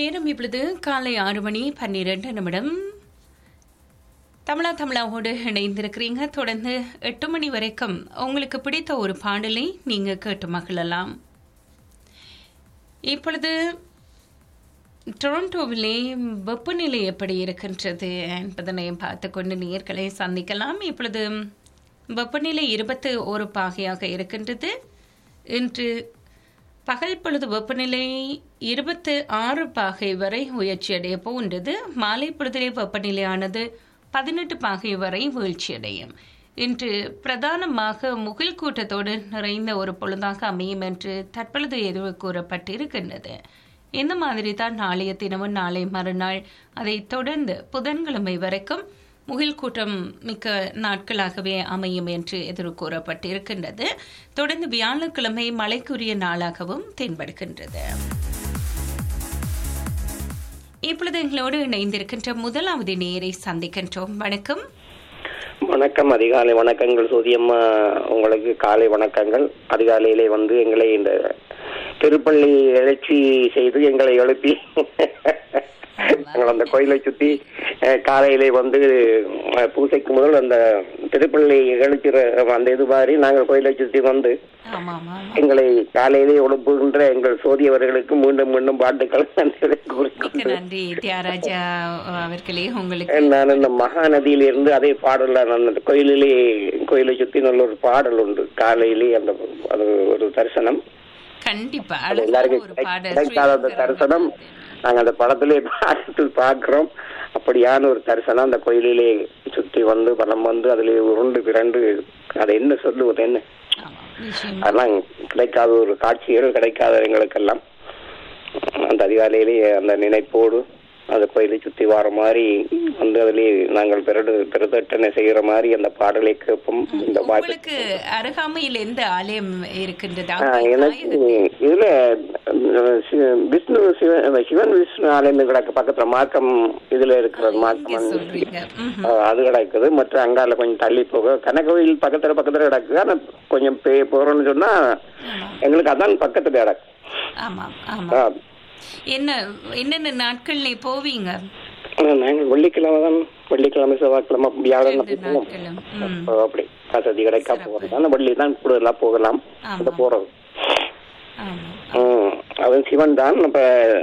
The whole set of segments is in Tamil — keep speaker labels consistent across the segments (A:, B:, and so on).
A: நேரம் இப்பொழுது காலை ஆறு மணி பன்னிரண்டு நிமிடம் தமிழா தமிழாவோடு இணைந்திருக்கிறீங்க தொடர்ந்து எட்டு மணி வரைக்கும் உங்களுக்கு பிடித்த ஒரு பாடலை நீங்க கேட்டு மகிழலாம் இப்பொழுது டொரண்டோவிலே வெப்பநிலை எப்படி இருக்கின்றது என்பதனை பார்த்து கொண்டு நேர்களை சந்திக்கலாம் இப்பொழுது வெப்பநிலை இருபத்து ஒரு பாகையாக இருக்கின்றது இன்று பகல் பொழுது வெப்பநிலை இருபத்து ஆறு பாகை வரை உயர்ச்சியடைய போகின்றது மாலை பொழுதிலே வெப்பநிலையானது பதினெட்டு பாகை வரை வீழ்ச்சியடையும் இன்று பிரதானமாக முகில் கூட்டத்தோடு நிறைந்த ஒரு பொழுதாக அமையும் என்று தற்பொழுது எதுவு கூறப்பட்டிருக்கின்றது இந்த மாதிரி தான் நாளைய தினமும் நாளை மறுநாள் அதைத் தொடர்ந்து புதன்கிழமை வரைக்கும் முகில் கூட்டம் மிக்க நாட்களாகவே அமையும் என்று எதிர் கூறப்பட்டிருக்கின்றது தொடர்ந்து வியாழக்கிழமை மழைக்குரிய நாளாகவும் தென்படுகின்றது இப்பொழுது எங்களோடு இணைந்திருக்கின்ற முதலாவது நேரை சந்திக்கின்றோம் வணக்கம்
B: வணக்கம் அதிகாலை வணக்கங்கள் சூரியம்மா உங்களுக்கு காலை வணக்கங்கள் அதிகாலையிலே வந்து எங்களை இந்த திருப்பள்ளி எழுச்சி செய்து எங்களை எழுப்பி நாங்கள் அந்த கோயிலை சுத்தி அஹ், காலையிலே வந்து அஹ், பூசைக்கு முதல் அந்த திருப்பள்ளி எழுச்சிற அந்த இது மாதிரி நாங்கள் கோயிலை சுத்தி வந்து
A: ஆமா ஆமா ஆமா.
B: எங்களை காலையிலே எழுப்புகின்ற எங்கள் சோதியவர்களுக்கு மீண்டும் மீண்டும் பாட்டுக்கள் நன்றிகளை
A: மிக்க
B: கூறிக்கொண்டு
A: நன்றி தியாகராஜா அவர்களே உங்களுக்கு
B: நான் இந்த மகாநதியில இருந்து அதே பாடல நான் அந்த கோயிலிலே கோயிலை சுத்தி நல்ல ஒரு பாடல் உண்டு காலையிலே அந்த அது ஒரு தரிசனம்
A: கண்டிப்பா
B: அது
A: அழகான
B: எல்லாருக்கும்
A: ஒரு
B: கிடை-
A: பாடல்
B: கிடைக்காத அந்த தரிசனம் நாங்க அந்த படத்திலே பார்த்து பார்க்கிறோம் அப்படியான ஒரு தரிசனம் அந்த கோயிலிலே சுத்தி வந்து பலம் வந்து அதிலே உருண்டு பிறண்டு அதை என்ன சொல்லுவது என்ன
A: ஆமா, நிச்சயமா.
B: அதெல்லாம் கிடைக்காத ஒரு காட்சிகள் கிடைக்காத எங்களுக்கெல்லாம் அந்த அதிகாலையிலே அந்த நினைப்போடு அந்த கோயிலை சுத்தி வர மாதிரி வந்து அதிலே நாங்கள் பிறடு பிரதட்டனை செய்கிற மாதிரி அந்த பாடலை கேட்போம் இந்த வாய்ப்பு
A: உங்களுக்கு அருகாமையில் எந்த ஆலயம் இருக்கின்றது
B: ஆ,
A: அங்கே
B: எனக்கு
A: தாயகத்தில்
B: இதுல அஹ், சி- விஷ்ணு சிவன் சிவன் விஷ்ணு ஆலயம் கிடக்கு பக்கத்துல மார்க்கம் இதுல இருக்கிறது
A: இங்க
B: மார்க்கம்
A: சொல்றீங்க ம்ஹும்.
B: அஹ், அது கிடக்குது மற்ற அங்கால கொஞ்சம் தள்ளி போக கனகோயில் பக்கத்துல பக்கத்துல கிடக்கு ஆனா கொஞ்சம் பே- போறோம்னு சொன்னா
A: ஆமா
B: எங்களுக்கு அதான் பக்கத்துல கிடக்கு
A: ஆமா ஆமா
B: ஆ,
A: என்ன என்னென்ன நாட்கள் நீ போவீங்க
B: ஆனா நாங்கள் வெள்ளிக்கிழமை தான் வெள்ளிக்கிழமை செவ்வாய்க்கிழமை வியாழன்
A: ரெண்டு
B: அப்படி போவோம்
A: நாட்களும் ம்.
B: அப்போ அப்படி வசதி கிடைக்கா போகிறது ஆனால் வெள்ளி தான் கூடுதலா போகலாம்
A: ஆமா.
B: அந்த போறது
A: ஆமா
B: ம், அவன் சிவன் தான் இப்ப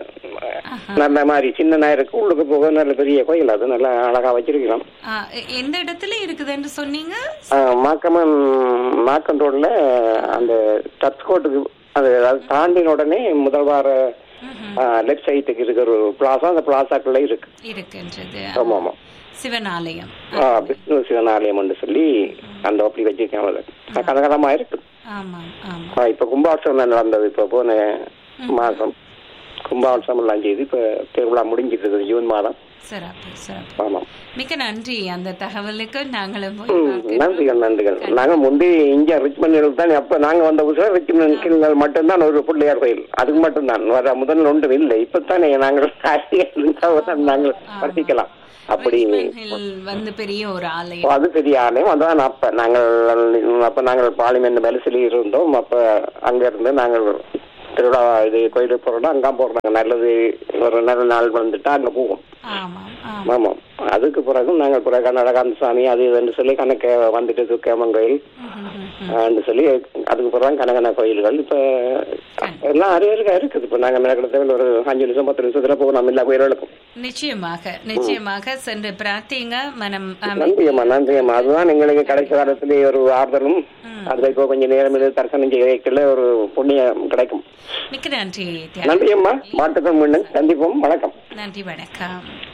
A: ஆஹா.
B: நல்ல மாதிரி சின்ன நேருக்கு உள்ளுக்கு போக நல்ல பெரிய கோயில் அது நல்லா அழகா வச்சிருக்கலாம்
A: ஆ, எ- எந்த இடத்துல இருக்குதுன்னு சொன்னீங்க
B: மாக்கமன் மாக்கம் ரோட்ல அந்த டச் கோட்டுக்கு அது அது தாண்டின உடனே முதல் வார
A: ம்ஹும்.
B: லெஃப்ட் சைடுக்கு இருக்கிற ஒரு பிளாசா அந்த பிளாசாக்குள்ள இருக்கு
A: இருக்கின்றது
B: ஆமா ஆமா
A: சிவன் ஆலயம்
B: ஆ, விஷ்ணு சிவன் ஆலயம் சொல்லி அந்த அப்படி வச்சிருக்கேன் அது கனகரமா இருக்கு
A: ஆமா ஆமா
B: ஆ, இப்ப கும்பாபிஷேகம் நடந்தது இப்ப போன மாசம் கும்பாபிஷேகம் எல்லாம் செய்து இப்ப திருவிழா முடிஞ்சிட்டு இருக்குது ஜூன் மாதம்
A: சிறப்பு சிறப்பு
B: ஆமாம்
A: மிக்க நன்றி அந்த தகவலுக்கு நாங்களும் போய்
B: ம்,
A: பார்க்கிறோம்.
B: நன்றிகள் நன்றிகள் நாங்க முந்தி இங்க ரிச்மண்ட் தான் அப்ப நாங்க வந்த புதுசுல ரிச்மண்ட் மட்டும்தான் ஒரு பிள்ளையார் கோயில் அதுக்கு மட்டும்தான் வர முதல் ஒன்றும் இல்லை இப்பத்தானே நாங்கள் இருந்தால் நாங்கள் வர்த்திக்கலாம் அப்படி
A: ரிச்மண்ட் ஹில் வந்து பெரிய ஒரு ஆலயம்
B: அது பெரிய ஆலயம் அதான் அப்ப நாங்கள் அப்ப நாங்கள் பாலிமெண்ட் மெலிசிலி இருந்தோம் அப்ப அங்க இருந்து நாங்கள் திருவிழா இது கோயிலுக்கு போறோம்னா அங்க போறோம் நல்லது ஒரு நல்ல நாள் வந்துட்டா அங்க போவோம்
A: ஆமா ஆமா
B: ஆமாம் அதுக்கு பிறகு நாங்கள் பிறகு கன்னடகாந்த சாமி அது இதுன்னு சொல்லி கணக்க வந்துட்டு துர்க்கேமன் கோயில்
A: ம்ஹும், ம்ஹும்.
B: ஆன்னு சொல்லி அதுக்கு பிறகு கனகன கோயில்கள் இப்ப எல்லாம் அருகருக்கா இருக்குது இப்ப நாங்க மெனக்கிடத்தில் ஒரு அஞ்சு நிமிஷம் பத்து நிமிஷத்துல போகணும் எல்லா கோயில்களுக்கும்
A: நிச்சயமாக நிச்சயமாக சென்று பிரார்த்திங்க மனம் அமை-
B: நன்றியம்மா நன்றியம்மா அதுதான் எங்களுக்கு கடைசி காலத்திலே ஒரு ஆறுதலும் அதுல இப்போ கொஞ்சம் நேரம் இது தரிசனம் செய்ய வைக்கல ஒரு புண்ணியம் கிடைக்கும்
A: மிக்க நன்றி தியாகராஜா.
B: நன்றியம்மா வாழ்த்துக்கள் மீண்டும் சந்திப்போம் வணக்கம்
A: நன்றி வணக்கம்